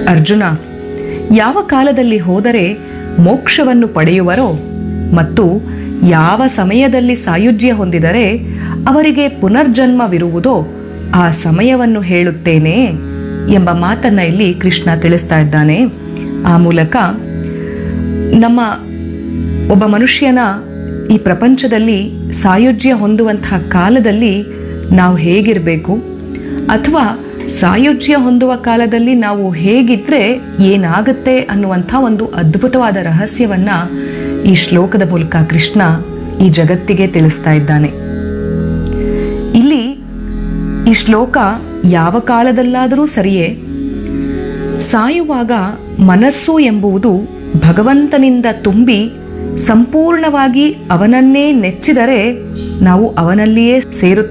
ಅರ್ಜುನ ಯಾವ ಕಾಲದಲ್ಲಿ ಹೋದರೆ ಮೋಕ್ಷವನ್ನು ಪಡೆಯುವರೋ ಮತ್ತು ಯಾವ ಸಮಯದಲ್ಲಿ ಸಾಯುಜ್ಯ ಹೊಂದಿದರೆ ಅವರಿಗೆ ಪುನರ್ಜನ್ಮವಿರುವುದೋ ಆ ಸಮಯವನ್ನು ಹೇಳುತ್ತೇನೆ ಎಂಬ ಮಾತನ್ನ ಇಲ್ಲಿ ಕೃಷ್ಣ ತಿಳಿಸ್ತಾ ಇದ್ದಾನೆ ಆ ಮೂಲಕ ನಮ್ಮ ಒಬ್ಬ ಮನುಷ್ಯನ ಈ ಪ್ರಪಂಚದಲ್ಲಿ ಸಾಯುಜ್ಯ ಹೊಂದುವಂತಹ ಕಾಲದಲ್ಲಿ ನಾವು ಹೇಗಿರಬೇಕು ಅಥವಾ ಸಾಯುಜ್ಯ ಹೊಂದುವ ಕಾಲದಲ್ಲಿ ನಾವು ಹೇಗಿದ್ರೆ ಏನಾಗುತ್ತೆ ಅನ್ನುವಂಥ ಒಂದು ಅದ್ಭುತವಾದ ರಹಸ್ಯವನ್ನ ಈ ಶ್ಲೋಕದ ಮೂಲಕ ಕೃಷ್ಣ ಈ ಜಗತ್ತಿಗೆ ತಿಳಿಸ್ತಾ ಇದ್ದಾನೆ ಇಲ್ಲಿ ಈ ಶ್ಲೋಕ ಯಾವ ಕಾಲದಲ್ಲಾದರೂ ಸರಿಯೇ ಸಾಯುವಾಗ ಮನಸ್ಸು ಎಂಬುದು ಭಗವಂತನಿಂದ ತುಂಬಿ ಸಂಪೂರ್ಣವಾಗಿ ಅವನನ್ನೇ ನೆಚ್ಚಿದರೆ ನಾವು ಅವನಲ್ಲಿಯೇ ಸೇರುತ್ತೇವೆ